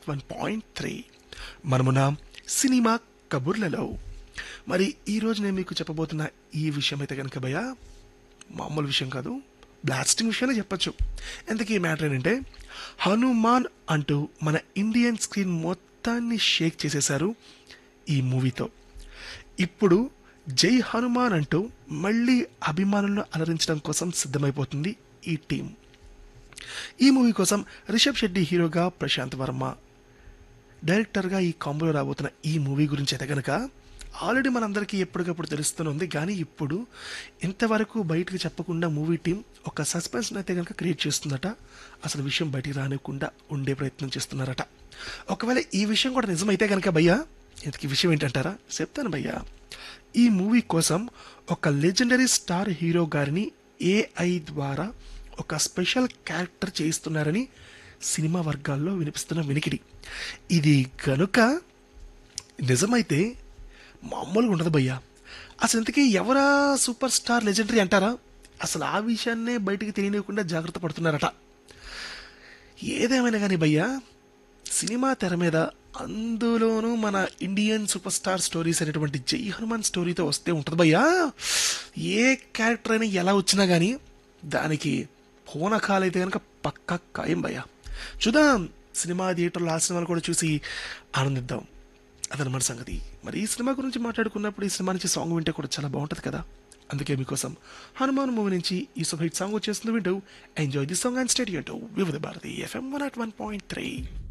one point three మనమున cinema కబుర్లలో మరి ఈ రోజు నేను మీకు చెప్పబోతున్న ఈ విషయం అయితే కనుక భయ మామూలు విషయం కాదు బ్లాస్టింగ్ విషయాన్ని చెప్పొచ్చు ఎందుకు ఈ మ్యాటర్ ఏంటంటే హనుమాన్ అంటూ మన ఇండియన్ స్క్రీన్ మొత్తాన్ని షేక్ చేసేశారు ఈ మూవీతో ఇప్పుడు జై హనుమాన్ అంటూ మళ్ళీ అభిమానులను అలరించడం కోసం సిద్ధమైపోతుంది ఈ టీం ఈ మూవీ కోసం రిషబ్ శెట్టి హీరోగా ప్రశాంత్ వర్మ డైరెక్టర్గా ఈ కాంబోలో రాబోతున్న ఈ మూవీ గురించి అయితే కనుక ఆల్రెడీ మనందరికీ ఎప్పటికప్పుడు తెలుస్తూనే ఉంది కానీ ఇప్పుడు ఇంతవరకు బయటకు చెప్పకుండా మూవీ టీం ఒక సస్పెన్స్ అయితే కనుక క్రియేట్ చేస్తుందట అసలు విషయం బయటికి రానివ్వకుండా ఉండే ప్రయత్నం చేస్తున్నారట ఒకవేళ ఈ విషయం కూడా నిజమైతే కనుక భయ్యా ఇంతకీ విషయం ఏంటంటారా చెప్తాను భయ్యా ఈ మూవీ కోసం ఒక లెజెండరీ స్టార్ హీరో గారిని ఏఐ ద్వారా ఒక స్పెషల్ క్యారెక్టర్ చేయిస్తున్నారని సినిమా వర్గాల్లో వినిపిస్తున్న వినికిడి ఇది గనుక నిజమైతే మామూలుగా ఉండదు భయ్యా అసలు ఇంతకీ ఎవరా సూపర్ స్టార్ లెజెండరీ అంటారా అసలు ఆ విషయాన్నే బయటికి తెలియనివ్వకుండా జాగ్రత్త పడుతున్నారట ఏదేమైనా కానీ భయ్యా సినిమా తెర మీద అందులోనూ మన ఇండియన్ సూపర్ స్టార్ స్టోరీస్ అనేటువంటి జై హనుమాన్ స్టోరీతో వస్తే ఉంటుంది భయ్యా ఏ క్యారెక్టర్ అయినా ఎలా వచ్చినా కానీ దానికి పూనకాలైతే కనుక పక్కా ఖాయం భయ్యా చూద్దాం సినిమా థియేటర్లో ఆ సినిమాలు కూడా చూసి ఆనందిద్దాం అదనమాట సంగతి మరి ఈ సినిమా గురించి మాట్లాడుకున్నప్పుడు ఈ సినిమా నుంచి సాంగ్ వింటే కూడా చాలా బాగుంటుంది కదా అందుకే మీకోసం హనుమాన్ మూవీ నుంచి ఈ సూపర్ హిట్ సాంగ్ వచ్చేస్తుంది వింటూ enjoy the song and stay tuned Vividh Bharati FM one at one point three